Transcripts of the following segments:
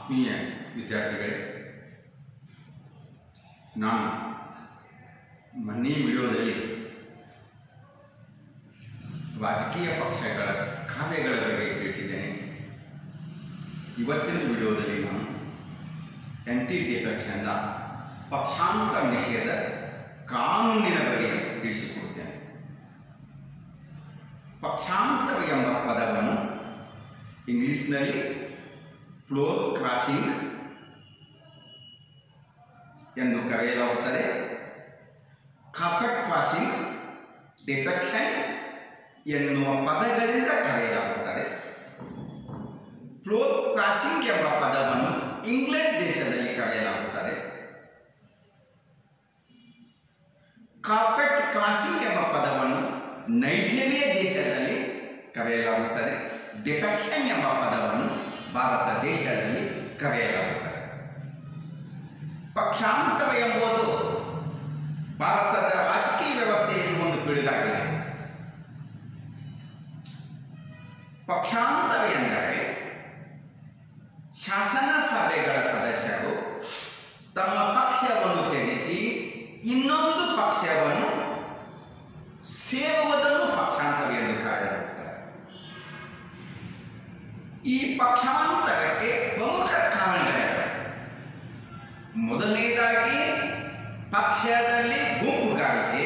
ಆತ್ಮೀಯ ವಿದ್ಯಾರ್ಥಿಗಳೇ ನಾನು ಮನ್ನಿ ವಿಡಿಯೋದಲ್ಲಿ ರಾಜಕೀಯ ಪಕ್ಷಗಳ ಕಾರ್ಯಗಳ ಬಗ್ಗೆ ತಿಳಿಸಿದ್ದೇನೆ ಇವತ್ತಿನ ವಿಡಿಯೋದಲ್ಲಿ ನಾನು ಆ್ಯಂಟಿ ಡಿಫೆಕ್ಷನ್ದ ಪಕ್ಷಾಂತರ ನಿಷೇಧ ಕಾನೂನಿನ ಬಗ್ಗೆ ತಿಳಿಸಿಕೊಡುತ್ತೇನೆ ಪಕ್ಷಾಂತರ ಎಂಬ ಪದವನ್ನು ಇಂಗ್ಲಿಷ್ನಲ್ಲಿ ಫ್ಲೋರ್ ಕ್ರಾಸಿಂಗ್ ಎಂದು ಕರೆಯಲಾಗುತ್ತದೆ ಕಾರ್ಪೆಟ್ ಕ್ರಾಸಿಂಗ್ ಡಿಫೆಕ್ಷನ್ ಎನ್ನುವ ಪದಗಳಿಂದ ಕರೆಯಲಾಗುತ್ತದೆ ಫ್ಲೋರ್ ಕ್ರಾಸಿಂಗ್ ಎಂಬ ಪದವನ್ನು ಇಂಗ್ಲೆಂಡ್ ದೇಶದಲ್ಲಿ ಕರೆಯಲಾಗುತ್ತದೆ ಕಾರ್ಪೆಟ್ ಕ್ರಾಸಿಂಗ್ ಎಂಬ ಪದವನ್ನು ನೈಜೀರಿಯಾ ದೇಶದಲ್ಲಿ ಕರೆಯಲಾಗುತ್ತದೆ ಡಿಫೆಕ್ಷನ್ ಎಂಬ ಪದವನ್ನು ಭಾರತ ದೇಶದಲ್ಲಿ ಕರೆಯಲಾಗುತ್ತದೆ ಪಕ್ಷಾಂತರ ಎಂಬುದು ಭಾರತದ ರಾಜಕೀಯ ವ್ಯವಸ್ಥೆಯಲ್ಲಿ ಒಂದು ಪಿಡುಗಾಗಿದೆ ಪಕ್ಷಾಂತರ ಎಂದರೆ ಶಾಸನ ಸಭೆಗಳ ಸದಸ್ಯರು ತಮ್ಮ ಪಕ್ಷವನ್ನು ತ್ಯಜಿಸಿ ಇನ್ನೊಂದು ಪಕ್ಷವನ್ನು ಸೇರುವುದನ್ನು ಪಕ್ಷಾಂತರ ಎಂದು ಕರೆಯಲಾಗುತ್ತದೆ ಈ ಪಕ್ಷಾಂತರಕ್ಕೆ ಪ್ರಮುಖ ಕಾರಣಗಳಿವೆ ಮೊದಲನೇದಾಗಿ ಪಕ್ಷದಲ್ಲಿ ಗುಂಪುಗಾರಿಕೆ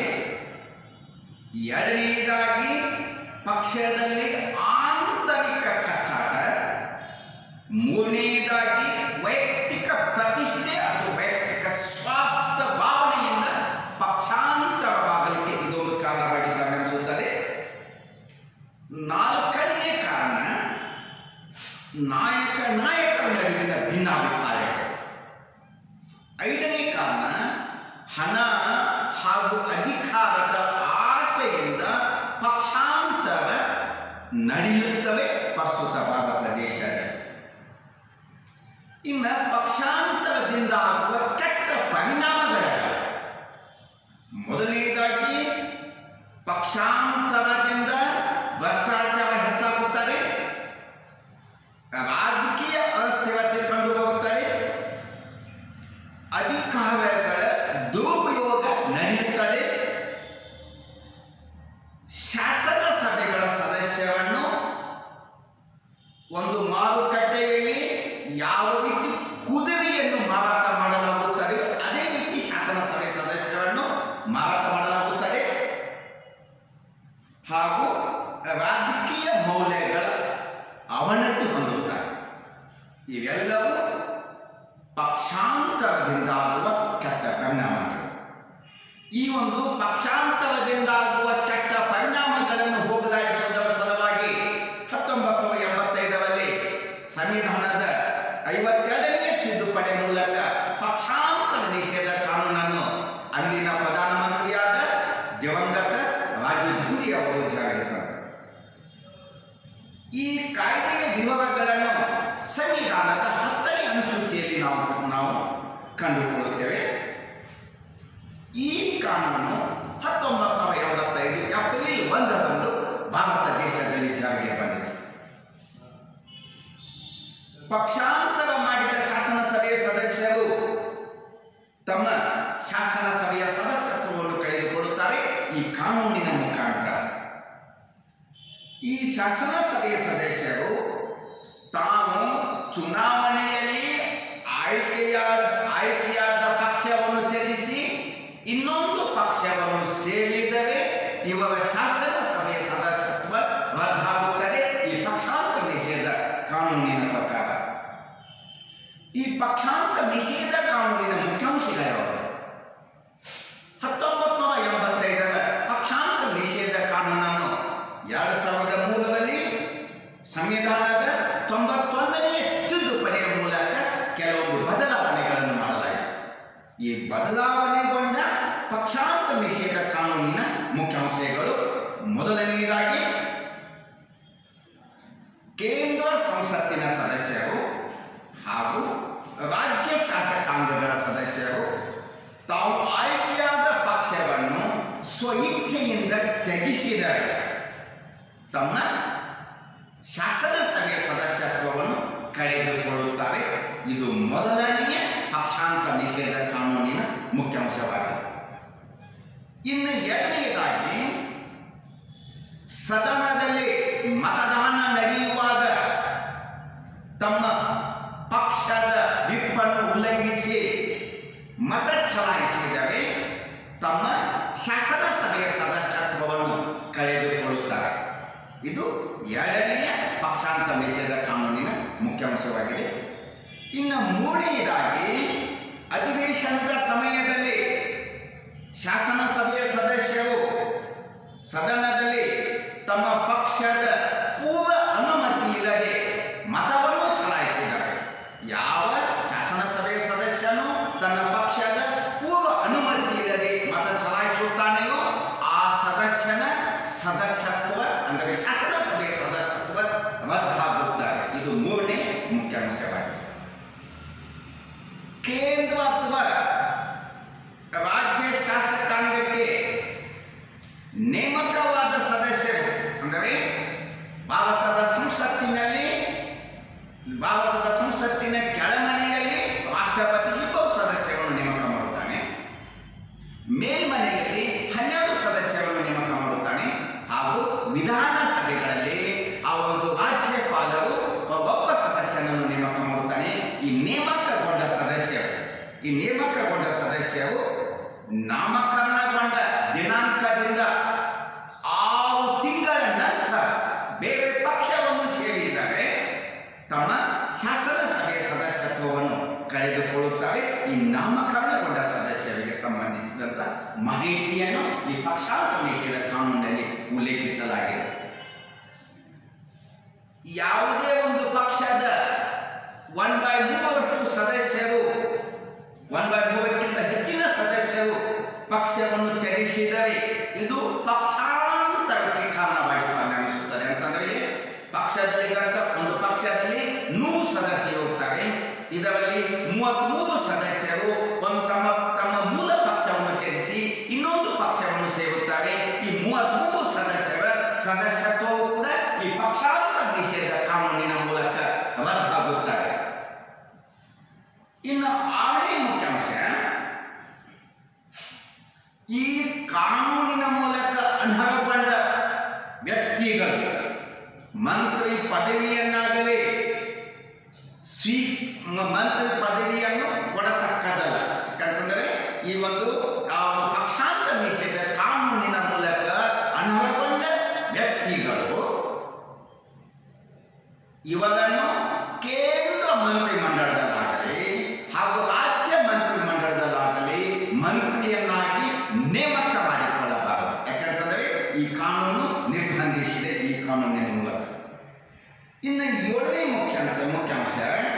ಎರಡನೆಯದಾಗಿ ಪಕ್ಷದಲ್ಲಿ ಆಂತರಿಕ ಕಚ್ಚಾಟ ಮೂರನೆಯದಾಗಿ ವೈಯಕ್ತಿಕ ಪ್ರತಿಷ್ಠೆ ಅಥವಾ ವೈಯಕ್ತಿಕ ಸ್ವಾರ್ಥ ಭಾವನೆಯಿಂದ ಪಕ್ಷಾಂತರವಾಗಲಿಕ್ಕೆ ಇದೊಂದು ಕಾರಣವಾಗಿದ್ದಾಗ ಅನಿಸುತ್ತದೆ ನಾಲ್ಕನೇ ಕಾರಣ ನಾಯಕ ನಾಯಕರ ನಡುವಿನ ಭಿನ್ನಾಭಿಪ್ರಾಯಗಳು ಐದನೇ ಕಾರಣ ಹಣ ಹಾಗೂ ಅಧಿಕಾರದ ಆಸೆಯಿಂದ ಪಕ್ಷಾಂತರ ನಡೆಯುತ್ತವೆ ಪ್ರಸ್ತುತ ಭಾರತ ದೇಶದಲ್ಲಿ ಇನ್ನು ಪಕ್ಷಾಂತರದಿಂದ ಆಗುವ ಕೆಟ್ಟ ಪರಿಣಾಮಗಳಿವೆ ಮೊದಲನೇದಾಗಿ ಪಕ್ಷಾಂತರದಿಂದ ಭ್ರಷ್ಟಾಚಾರ ಹೆಚ್ಚಾಗುತ್ತದೆ ರಾಜಕೀಯ ಅಸ್ಥಿರತೆ ಕಂಡುಬರುತ್ತದೆ ಅಧಿಕಾರಗಳ ದುರುಪಯೋಗ ನಡೆಯುತ್ತದೆ ಶಾಸನ ಸಭೆಗಳ ಸದಸ್ಯರನ್ನು ಒಂದು ಮಾರುಕಟ್ಟೆಯಲ್ಲಿ ಯಾವ ರೀತಿ ಕುದುರೆಯನ್ನು ಮಾರಾಟ ಮಾಡಲಾಗುತ್ತದೆ ಅದೇ ರೀತಿ ಶಾಸನ ಸಭೆ ಸದಸ್ಯರನ್ನು ಮಾರಾಟ ಮಾಡಲಾಗುತ್ತದೆ ಹಾಗೂ ರಾಜಕೀಯ ಮೌಲ್ಯಗಳ ಅವನತಿ ಹೊಂದುತ್ತಾರೆ ಇವೆಲ್ಲವೂ ಪಕ್ಷಾಂತರದಿಂದಾಗುವ ಕೆಟ್ಟ ಪರಿಣಾಮಗಳು ಈ ಒಂದು ಪಕ್ಷಾಂತರದಿಂದಾಗುವ ಕೆಟ್ಟ ಪರಿಣಾಮಗಳನ್ನು ಹೋಗಲಾಡಿಸುವುದರ ಸಲುವಾಗಿ ಹತ್ತೊಂಬತ್ತು ನೂರ ಎಂಬತ್ತೈದರಲ್ಲಿ ಸಂವಿಧಾನದ ಐವತ್ತೆರಡನೆಯ ತಿದ್ದುಪಡಿ ಮೂಲಕ ಪಕ್ಷಾಂತರ ನಿಷೇಧ ಕಾನೂನನ್ನು ಅಂದಿನ ಪ್ರಧಾನಮಂತ್ರಿಯಾದ ದಿವಂಗತ ರಾಜೀವ್ ಗಾಂಧಿ ಅವರು ಜಾರಿಗೆ ತಂದರು ಈ ಕಾಯ್ದೆಯ ವಿವರಗಳನ್ನು ಸಂವಿಧಾನದ ಹತ್ತನೇ ಅನುಸೂಚಿಯಲ್ಲಿ ನಾವು ನಾವು ಕಂಡುಕೊಳ್ಳುತ್ತೇವೆ ಈ ಕಾನೂನು ಹತ್ತೊಂಬತ್ತು ನೂರ ಎಂಬತ್ತೈದು ಏಪ್ರಿಲ್ ಒಂದರಂದು ಭಾರತ ದೇಶದಲ್ಲಿ ಜಾರಿಗೆ ಬಂದಿತು ಪಕ್ಷಾಂತರ ಮಾಡಿದ ಶಾಸನ ಸಭೆಯ ಸದಸ್ಯರು ತಮ್ಮ ಶಾಸನ ಸಭೆಯ ಸದಸ್ಯತ್ವವನ್ನು ಕಳೆದುಕೊಳ್ಳುತ್ತಾರೆ ಈ ಕಾನೂನಿನ ಮುಖಾಂತರ ಈ ಶಾಸನ ಸಭೆಯ ಸದಸ್ಯರು ತಾವು ಚುನಾವಣೆಯಲ್ಲಿ ಆಯ್ಕೆಯಾದ ಆಯ್ಕೆಯಾದ ಪಕ್ಷವನ್ನು ತ್ಯಜಿಸಿ ಇನ್ನೊಂದು ಪಕ್ಷವನ್ನು ಸೇರಿದರೆ ಇವರ ಶಾಸನ ಸಭೆಯ ಸದಸ್ಯತ್ವ ರದ್ದಾಗುತ್ತದೆ ಈ ಪಕ್ಷಾಂತರ ನಿಷೇಧ ಕಾನೂನಿನ ಪ್ರಕಾರ ಈ ಪಕ್ಷಾಂತರ ನಿಷೇಧ ಕಾನೂನಿನ ಮುಖ್ಯಾಂಶಗಳು ಹತ್ತೊಂಬತ್ತು ನೂರ ಎಂಬತ್ತೈದರ ಪಕ್ಷಾಂತರ ನಿಷೇಧ ಕಾನೂನನ್ನು ಎರಡು ಸಾವಿರದ ಮೂರರಲ್ಲಿ ಸಂವಿಧಾನದ ತೊಂಬತ್ತೊಂದನೇ ತಿದ್ದುಪಡಿಯ ಮೂಲಕ ಕೆಲವೊಂದು ಬದಲಾವಣೆಗಳನ್ನು ಮಾಡಲಾಯಿತು ಈ ಬದಲಾವಣೆಗೊಂಡ ಪಕ್ಷಾಂತರ ನಿಷೇಧ ಕಾನೂನಿನ ಮುಖ್ಯಾಂಶಗಳು ಮೊದಲನೆಯದಾಗಿ ಕೇಂದ್ರ ಸಂಸತ್ತಿನ ಸದಸ್ಯರು ಹಾಗೂ ರಾಜ್ಯ ಶಾಸಕಾಂಗಗಳ ಸದಸ್ಯರು ತಾವು ಆಯ್ಕೆಯಾದ ಪಕ್ಷವನ್ನು ಸ್ವಇಚ್ಛೆಯಿಂದ ತ್ಯಜಿಸಿದರೆ ತಮ್ಮ ಶಾಸನ ಸಭೆಯ ಸದಸ್ಯತ್ವವನ್ನು ಕಳೆದುಕೊಳ್ಳುತ್ತಾರೆ ಇದು ಅಂಶವಾಗಿದೆ ಇನ್ನು ಎರಡನೆಯದಾಗಿ ಸದನದಲ್ಲಿ ಮತದಾನ ನಡೆಯುವಾಗ ತಮ್ಮ ಪಕ್ಷದ ವಿಪ್ಪನ್ನು ಉಲ್ಲಂಘಿಸಿ ಮತ ಚಲಾಯಿಸಿದರೆ ತಮ್ಮ ಶಾಸನ ಸಭೆಯ ಸದಸ್ಯತ್ವವನ್ನು ಕಳೆದುಕೊಳ್ಳುತ್ತಾರೆ ಇದು ಎರಡನೆಯ ಪಕ್ಷಾಂತ ನಿಷೇಧ ಕಾನೂನಿನ ಮುಖ್ಯಾಂಶವಾಗಿದೆ ಇನ್ನು ಮೂರನೆಯದಾಗಿ ಅಧಿವೇಶನದ ಸಮಯದಲ್ಲಿ ಶಾಸನ ಸಭೆಯ ಸದಸ್ಯರು ಸದನದಲ್ಲಿ ತಮ್ಮ ಪಕ್ಷದ ಪೂರ್ವ ಅನುಮತಿ ಇಲ್ಲದೆ ಮತವನ್ನು ಚಲಾಯಿಸಿದ್ದಾರೆ ಯಾವ ಶಾಸನ ಸಭೆಯ ಸದಸ್ಯನು ತನ್ನ ಪಕ್ಷದ ಪೂರ್ವ ಅನುಮತಿ ಇಲ್ಲದೆ ಮತ ಚಲಾಯಿಸುತ್ತಾನೆಯೋ ಆ ಸದಸ್ಯನ ಸದಸ್ಯತ್ವ ಅಂದರೆ ಶಾಸನ ಸಭೆಯ ಸದಸ್ಯತ್ವ ರದ್ದಾಗುತ್ತಾರೆ ಇದು ಮೂರನೇ ಮುಖ್ಯಾಂಶವಾಗಿದೆ ಕೇಂದ್ರ ಅಥವಾ ರಾಜ್ಯ ಶಾಸಕಾಂಗಕ್ಕೆ ನೇಮಕವಾದ ಸದಸ್ಯರು ಅಂದರೆ ಭಾರತದ ಸಂಸತ್ತಿನಲ್ಲಿ ಭಾರತದ ಸಂಸತ್ತಿನ ಕೆಳಮನೆಯಲ್ಲಿ ರಾಷ್ಟ್ರಪತಿ ಇಬ್ಬರು ಸದಸ್ಯರನ್ನು ನೇಮಕ ಮಾಡುತ್ತಾನೆ ಮೇಲ್ಮನೆಯಲ್ಲಿ ಹನ್ನೆರಡು ಸದಸ್ಯರನ್ನು ನೇಮಕ ಮಾಡುತ್ತಾನೆ ಹಾಗೂ ವಿಧಾನಸಭೆಗಳಲ್ಲಿ ಆ ಒಂದು ರಾಜ್ಯಪಾಲರು ಒಬ್ಬ ಸದಸ್ಯನನ್ನು ನೇಮಕ ಮಾಡುತ್ತಾನೆ ಈ ನೇಮಕಗೊಂಡ ಸದಸ್ಯರು ಈ ನೇಮಕಗೊಂಡ ಸದಸ್ಯರು ನಾಮಕರಣಗೊಂಡ ದಿನಾಂಕದಿಂದ ಆರು ತಿಂಗಳ ನಂತರ ಬೇರೆ ಪಕ್ಷವನ್ನು ಸೇರಿದರೆ ತಮ್ಮ ಶಾಸನ ಸಭೆಯ ಸದಸ್ಯತ್ವವನ್ನು ಕಳೆದುಕೊಳ್ಳುತ್ತಾರೆ ಈ ನಾಮಕರಣಗೊಂಡ ಸದಸ್ಯರಿಗೆ ಸಂಬಂಧಿಸಿದಂತ ಮಾಹಿತಿಯನ್ನು ಈ ಪಕ್ಷಾಂತ ನಿಷೇಧ ಕಾನೂನಿನಲ್ಲಿ ಉಲ್ಲೇಖಿಸಲಾಗಿದೆ ಯಾವುದೇ ಒಂದು ಪಕ್ಷದ ಒನ್ ಬೈ ಮೂರಷ್ಟು ಸದಸ್ಯರು ಒನ್ ಬೈ ಮೂರಕ್ಕಿಂತ ಹೆಚ್ಚಿನ ಸದಸ್ಯರು ಪಕ್ಷವನ್ನು ತ್ಯಜಿಸಿದರೆ ಇದು ಪಕ್ಷಾಂತರಕ್ಕೆ ಕಾರಣವಾಗುತ್ತದೆ ಅನಿಸುತ್ತದೆ ಅಂತಂದ್ರೆ ಇಲ್ಲಿ ಪಕ್ಷದಲ್ಲಿ ಒಂದು ಪಕ್ಷದಲ್ಲಿ ನೂರು ಸದಸ್ಯರು ಇರುತ್ತಾರೆ ಇದರಲ್ಲಿ ಮೂವತ್ಮೂರು ಸದಸ್ಯರು ಒಂದು ತಮ್ಮ ತಮ್ಮ ಮೂಲ ಪಕ್ಷವನ್ನು ತ್ಯಜಿಸಿ ಇನ್ನೊಂದು ಪಕ್ಷವನ್ನು ಸೇರುತ್ತಾರೆ ಈ ಮೂವತ್ಮೂರು ಸದಸ್ಯರ ಸದಸ್ಯತ್ವವು ಕೂಡ ಈ ಪಕ್ಷಾಂತರ ನಿಷೇಧ ಕಾನೂನಿನ ಮೂಲಕ ರದ್ದಾಗುತ್ತಾರೆ ಇನ್ನು ಆರನೇ ಮುಖ್ಯಾಂಶ ಈ ಕಾನೂನಿನ ಮೂಲಕ ಅನರ್ಹಗೊಂಡ ವ್ಯಕ್ತಿಗಳು ಮಂತ್ರಿ ಪದವಿಯನ್ನಾಗಲಿ ಸ್ವೀ ಮ- ಮಂತ್ರಿ ಪದವಿಯನ್ನು ಕೊಡತಕ್ಕದಲ್ಲ ಯಾಕಂತಂದರೆ ಈ ಒಂದು ಆ ಒಂದು ಪಕ್ಷಾಂತರ ನಿಷೇಧ ಕಾನೂನಿನ ಮೂಲಕ ಅನರ್ಹಗೊಂಡ ವ್ಯಕ್ತಿಗಳು ಇವುಗಳನ್ನು ಕೇಂದ್ರ ಮಂತ್ರಿಮಂಡಲದಲ್ಲಾಗಲಿ ಹಾಗೂ ರಾಜ್ಯ ಮಂತ್ರಿಮಂಡಲದಲ್ಲಾಗಲಿ ಮಂತ್ರಿಯನ್ನಾಗಿ ನೇಮಕ ಮಾಡಿಕೊಳ್ಳಬಾರದು ಯಾಕಂತಂದರೆ ಈ ಕಾನೂನು ನಿರ್ಬಂಧಿಸಿದೆ ಈ ಕಾನೂನಿನ ಮೂಲಕ ಇನ್ನು ಏಳನೇ ಮುಖ್ಯಾಂಶ ಮುಖ್ಯಾಂಶ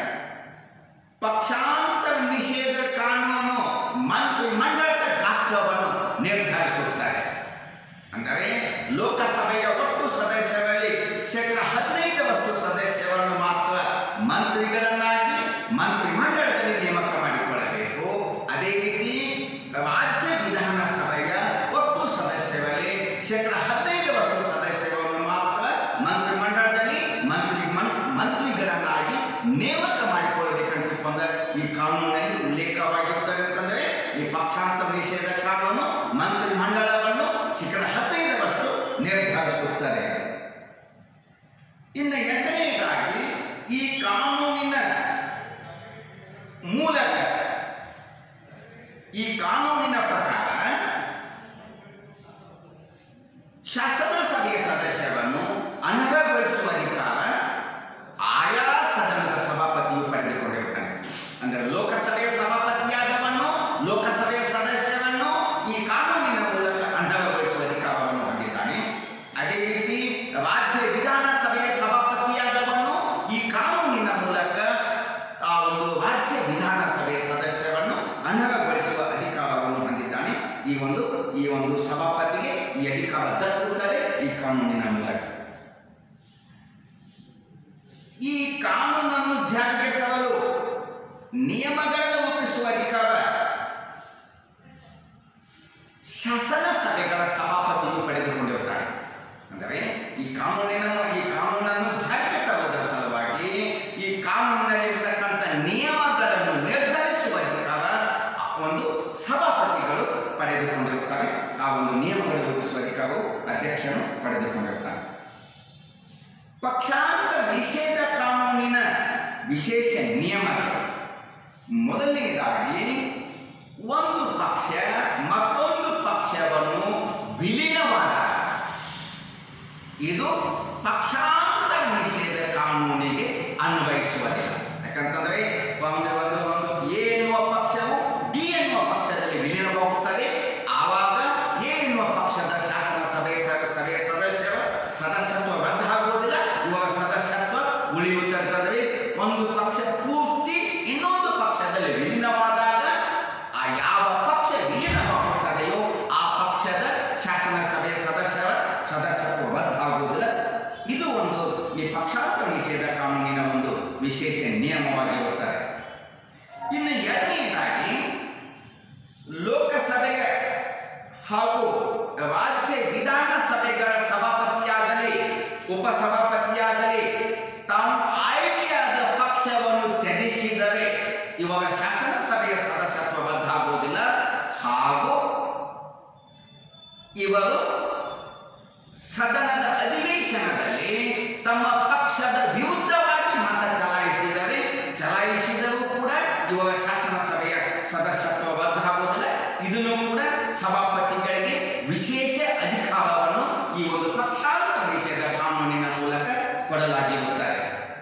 ಪಕ್ಷಾಂತರ ನಿಷೇಧ ಕಾನೂನು ಮಂತ್ರಿಮಂಡಲದ ಗಾತ್ರವನ್ನು ನಿರ್ಧರಿಸುತ್ತಾರೆ ಅಂದರೆ ಲೋಕಸಭೆಯ ಒಟ್ಟು ಸದಸ್ಯರಲ್ಲಿ ಶೇಕಡ ಹದಿನೈದರಷ್ಟು ಸದಸ್ಯರನ್ನು ಮಾತ್ರ ಮಂತ್ರಿಗಳನ್ನಾಗಿ ಮಂತ್ರಿಮಂಡಲದಲ್ಲಿ ನೇಮಕ ಮಾಡಿಕೊಳ್ಳಬೇಕು ಅದೇ ರೀತಿ ರಾಜ್ಯ ವಿಧಾನಸಭೆಯ ಒಟ್ಟು ಸದಸ್ಯರಲ್ಲಿ ಶೇಕಡ ಹದಿನೈದರಷ್ಟು ಸದಸ್ಯರನ್ನು ಮಾತ್ರ ಮಂತ್ರಿಮಂಡಲದಲ್ಲಿ ಮಂತ್ರಿ ಮನ್- ಮಂತ್ರಿಗಳನ್ನಾಗಿ ನೇಮಕ ಮಾಡಿಕೊಳ್ಳಬೇಕಂತಕೊಂಡ ಈ ಕಾನೂನಿನಲ್ಲಿ ಉಲ್ಲೇಖವಾಗಿರುತ್ತದೆ ಅಂತಂದರೆ ಈ ಪಕ್ಷಾಂತರ ನಿಷೇಧ ಕಾನೂನು ಮಂತ್ರಿಮಂಡಲವನ್ನು ಶೇಕಡ ಹದಿನೈದರಷ್ಟು ನಿರ್ಧರಿಸುತ್ತದೆ ಇನ್ನು ಎಂಟನೆಯದಾಗಿ ಈ ಕಾನೂನಿನ ಮೂಲಕ ಈ ಕಾನೂನಿನ ಪ್ರಕಾರ ಶಾಸನ ಸಭೆಯ ಸದಸ್ಯರನ್ನು ಅನರ್ಹಗೊಳಿಸುವ ಅಧಿಕಾರ ಆಯಾ ಸದನದ ಸಭಾಪತಿಯು ಪಡೆದುಕೊಂಡಿರುತ್ತಾನೆ ಅಂದರೆ ಲೋಕಸಭೆಯ ಸಭಾಪತಿಯಾದವನು ಲೋಕಸಭೆಯ ಸದಸ್ಯರನ್ನು ಈ ಕಾನೂನಿನ ಮೂಲಕ ಅನರ್ಹಗೊಳಿಸುವ ಅಧಿಕಾರವನ್ನು ಹೊಂದಿದ್ದಾನೆ ಅದೇ ರೀತಿ ರಾಜ್ಯ ವಿಧಾನಸಭೆಯ ಸಭಾಪತಿಯಾದವನು ಈ ಕಾನೂನಿನ ಮೂಲಕ ಆ ಒಂದು ರಾಜ್ಯ ವಿಧಾನಸಭೆಯ ಸದಸ್ಯರನ್ನು ಅನರ್ಹಗೊಳಿಸುವ ಅಧಿಕಾರವನ್ನು ಹೊಂದಿದ್ದಾನೆ ಈ ಒಂದು ಈ ಒಂದು ಸಭಾಪತಿಗೆ ಈ ಅಧಿಕಾರ ದಕ್ಕುತ್ತದೆ ಈ ಕಾನೂನಿನ ಮೂಲಕ ಈ ಕಾನೂನನ್ನು ಜಾರಿಗೆ ತರಲು ನಿಯಮಗಳನ್ನು ರೂಪಿಸುವ ಅಧಿಕಾರ ಶಾಸನ ಸಭೆಗಳ ಸಭಾಪತಿಯು ಪಡೆದುಕೊಂಡಿರುತ್ತಾರೆ ಅಂದರೆ ಈ ಕಾನೂನಿನ ಈ ಕಾನೂನನ್ನು ಜಾರಿಗೆ ತರುವುದರ ಸಲುವಾಗಿ ಈ ಕಾನೂನಿನಲ್ಲಿರ್ತಕ್ಕಂಥ ನಿಯಮಗಳನ್ನು ನಿರ್ಧರಿಸುವ ಅಧಿಕಾರ ಆ ಒಂದು ಸಭಾಪತಿಗಳ ಪಡೆದುಕೊಂಡಿರುತ್ತಾರೆ ಆ ಒಂದು ನಿಯಮಗಳು ರೂಪಿಸುವ ಅಧಿಕಾರವು ಅಧ್ಯಕ್ಷನು ಪಡೆದುಕೊಂಡಿರುತ್ತಾನೆ ಪಕ್ಷಾಂತರ ನಿಷೇಧ ಕಾನೂನಿನ ವಿಶೇಷ ನಿಯಮಗಳು ಮೊದಲನೇದಾಗಿ ಒಂದು ಪಕ್ಷ ಮತ್ತೊಂದು ಪಕ್ಷವನ್ನು ವಿಲೀನವಾದ ಇದು ಪಕ್ಷಾಂತರ ನಿಷೇಧ ಕಾನೂನಿಗೆ ಅನ್ವಯಿಸುವುದಿಲ್ಲ ಯಾಕಂತಂದ್ರೆ ಒಂದು ಒಂದು ಒಂದು ಎ ಎನ್ನುವ ಪಕ್ಷವು ಡಿ ಎನ್ನುವ ಪಕ್ಷದಲ್ಲಿ ವಿಲೀನವಾಗುತ್ತದೆ ಆವಾಗ ಎ ಎನ್ನುವ ಪಕ್ಷದ ಶಾಸನ ಸಭೆ ಸ- ಸಭೆಯ ಸದಸ್ಯರ ಸದಸ್ಯತ್ವ ರದ್ದಾಗುವುದಿಲ್ಲ ಇವರ ಸದಸ್ಯತ್ವ ಉಳಿಯುತ್ತಂತಂದ್ರೆ ಒಂದು ಪಕ್ಷ ಪೂರ್ತಿ ಇನ್ನೊಂದು ಪಕ್ಷದಲ್ಲಿ ವಿಲೀನವಾದಾಗ ಆ ಯಾವ ಪಕ್ಷ ವಿಲೀನವಾಗುತ್ತದೆಯೋ ಆ ಪಕ್ಷದ ಶಾಸನ ಸಭೆಯ ಸದಸ್ಯರ ಸದಸ್ಯತ್ವ ರದ್ದಾಗುವುದಿಲ್ಲ ಇದು ಒಂದು ಈ ಪಕ್ಷಾಂತರ ನಿಷೇಧ ಕಾನೂನಿನ ಒಂದು ವಿಶೇಷ ನಿಯಮವಾಗಿರುತ್ತದೆ ಇನ್ನು ಎರಡನೆಯದಾಗಿ ಲೋಕಸಭೆಯ ಹಾಗೂ ರಾಜ್ಯ ವಿಧಾನಸಭೆಗಳ ಸಭಾಪತಿಯಾಗಲಿ ಉಪಸಭಾಪತಿಯಾಗಲಿ ತಾವು ಆಯ್ಕೆಯಾದ ಪಕ್ಷವನ್ನು ತ್ಯಜಿಸಿದರೆ ಇವಾಗ ಶಾಸನ ಸಭೆಯ ಸದಸ್ಯತ್ವ ರದ್ದಾಗುವುದಿಲ್ಲ ಹಾಗೂ ಇವರು ಸದನದ ಅಧಿವೇಶನದಲ್ಲಿ ತಮ್ಮ ಪಕ್ಷದ ವಿರುದ್ಧವಾಗಿ ಮತ ಚಲಾಯಿಸಿದರೆ ಚಲಾಯಿಸಿದರೂ ಕೂಡ ಇವರ ಶಾಸನ ಸಭೆಯ ಸದಸ್ಯತ್ವ ರದ್ದಾಗುವುದಿಲ್ಲ ಇದನ್ನು ಕೂಡ ಸಭಾಪತಿಗಳಿಗೆ ವಿಶೇಷ ಅಧಿಕಾರವನ್ನು ಈ ಒಂದು ಪಕ್ಷಾಂತರ ನಿಷೇಧ ಕಾನೂನಿನ ಮೂಲಕ ಕೊಡಲಾಗಿರುತ್ತದೆ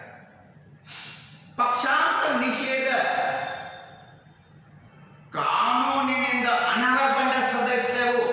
ಪಕ್ಷಾಂತರ ನಿಷೇಧ ಕಾನೂನಿನಿಂದ ಅನರ್ಹಗೊಂಡ ಸದಸ್ಯರು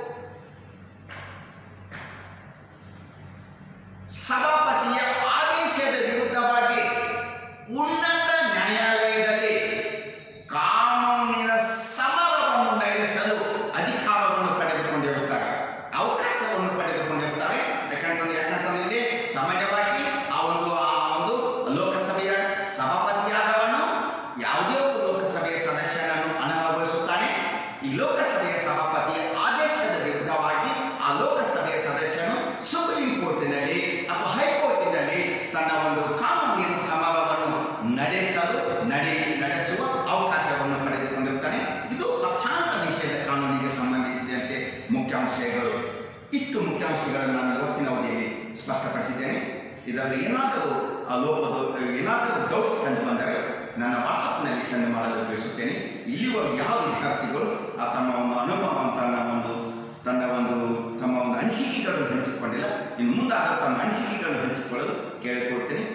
ಸಭಾಪತಿಯ ಆದೇಶದ ವಿರುದ್ಧವಾಗಿ ಉನ್ನತ ನ್ಯಾಯಾಲಯದಲ್ಲಿ ಕಾನೂನಿನ ಸಮರವನ್ನು ನಡೆಸಲು ಅಧಿಕಾರವನ್ನು ಪಡೆದುಕೊಂಡಿರುತ್ತಾರೆ ಅವಕಾಶವನ್ನು ಪಡೆದುಕೊಂಡಿರುತ್ತಾರೆ ಯಾಕಂತಂದ್ರೆ ಯಾಕಂತಂದ್ರೆ ಇಲ್ಲಿ ಸಾಮಾನ್ಯವಾಗಿ ಆ ಒಂದು ಆ ಒಂದು ಲೋಕಸಭೆಯ ಸಭಾಪತಿಯಾದವನು ಯಾವುದೇ ಒಬ್ಬ ಲೋಕಸಭೆಯ ಸದಸ್ಯನನ್ನು ಅನರ್ಹಗೊಳಿಸುತ್ತಾನೆ ಈ ಲೋಕಸಭೆಯ ಸಭಾಪತಿಯ ಆದೇಶದ ವಿರುದ್ಧವಾಗಿ ಆ ಲೋಕಸಭೆಯ ಸದಸ್ಯನು ಸುಪ್ರೀಂ ಕೋರ್ಟಿನಲ್ಲಿ ಅಥವಾ ಹೈಕೋರ್ಟಿನಲ್ಲಿ ತನ್ನ ಒಂದು ಕಾನೂನಿನ ಸಮರವನ್ನು ನಡೆಸಲು ನಡೆ ನಡೆಸುವ ಅವಕಾಶವನ್ನು ಪಡೆದುಕೊಂಡಿರುತ್ತಾನೆ ಇದು ಪಕ್ಷಾಂತರ ನಿಷೇಧ ಕಾನೂನಿಗೆ ಸಂಬಂಧಿಸಿದಂತೆ ಮುಖ್ಯಾಂಶಗಳು ಇಷ್ಟು ಮುಖ್ಯಾಂಶಗಳನ್ನು ನಾನು ಇವತ್ತಿನ ಅವಧಿಯಲ್ಲಿ ಸ್ಪಷ್ಟಪಡಿಸಿದ್ದೇನೆ ಇದರಲ್ಲಿ ಏನಾದರೂ ಆ ಲೋಪದ ಏನಾದರೂ ಡೌಟ್ಸ್ ಕಂಡು ಬಂದರೆ ನನ್ನ ವಾಟ್ಸಪ್ನಲ್ಲಿ ಸೆಂಡ್ ಮಾಡಲು ತಿಳಿಸುತ್ತೇನೆ ಇಲ್ಲಿವರೆಗೂ ಯಾವ ವಿದ್ಯಾರ್ಥಿಗಳು ಆ ತಮ್ಮ ಒಂದು ಅನುಭವ ತನ್ನ ಒಂದು ತನ್ನ ಒಂದು ತಮ್ಮ ಒಂದು ಅನಿಸಿಕೆಗಳನ್ನು ಹಂಚಿಕೊಂಡಿಲ್ಲ ಇನ್ನು ಮುಂದಾದ ತಮ್ಮ ಅನಿಸಿಕೆಗಳನ್ನು ಹಂಚಿಕೊಳ್ಳಲು ಕೇಳಿಕೊಳ್ತೇನೆ